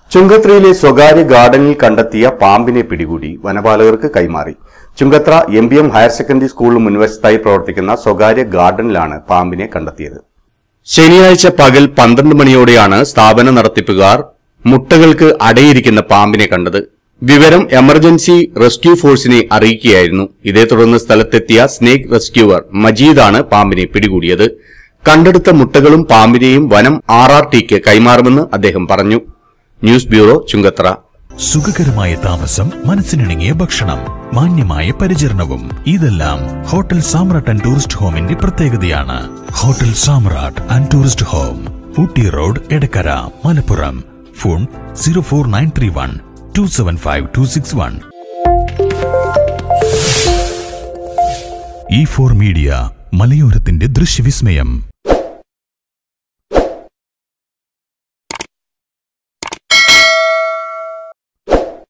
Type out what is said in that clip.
ചുങ്കത്രയിലെ സ്വകാര്യ ഗാർഡനിൽ കണ്ടെത്തിയ പാമ്പിനെ പിടികൂടി വനപാലകർക്ക് കൈമാറി Chungathara M B M higher secondary സ്കൂളിന് മുൻവശത്തായി പ്രവർത്തിക്കുന്ന സ്വകാര്യ ഗാർഡനിലാണ് പാമ്പിനെ കണ്ടെത്തിയത് ശനിയാഴ്ച പകൽ പന്ത്രണ്ട് മണിയോടെയാണ് സ്ഥാപന നടത്തിപ്പുകാർ മുട്ടകൾക്ക് അടയിരിക്കുന്ന പാമ്പിനെ കണ്ടത് വിവരം എമർജൻസി റെസ്ക്യൂ ഫോഴ്സിനെ അറിയിക്കുകയായിരുന്നു ഇതേ തുടർന്ന് സ്ഥലത്തെത്തിയ സ്നേക് റെസ്ക്യൂവർ മജീദാണ് പാമ്പിനെ പിടികൂടിയത് കണ്ടെടുത്ത മുട്ടകളും പാമ്പിനെയും വനം ആർ ആർ ടിക്ക് കൈമാറുമെന്ന് അദ്ദേഹം പറഞ്ഞു ന്യൂസ് ബ്യൂറോ ചുങ്കത്ര സുഖകരമായ താമസം മനസ്സിനിണങ്ങിയ ഭക്ഷണം മാന്യമായ പരിചരണവും ഇതെല്ലാം ഹോട്ടൽ സാമ്രാട്ട് ആൻഡ് ടൂറിസ്റ്റ് ഹോമിന്റെ പ്രത്യേകതയാണ് hotel Samrat and tourist home Ooty road Edakkara Malappuram phone zero four nine three one two seven five two six one E four media മലയോരത്തിന്റെ ദൃശ്യവിസ്മയം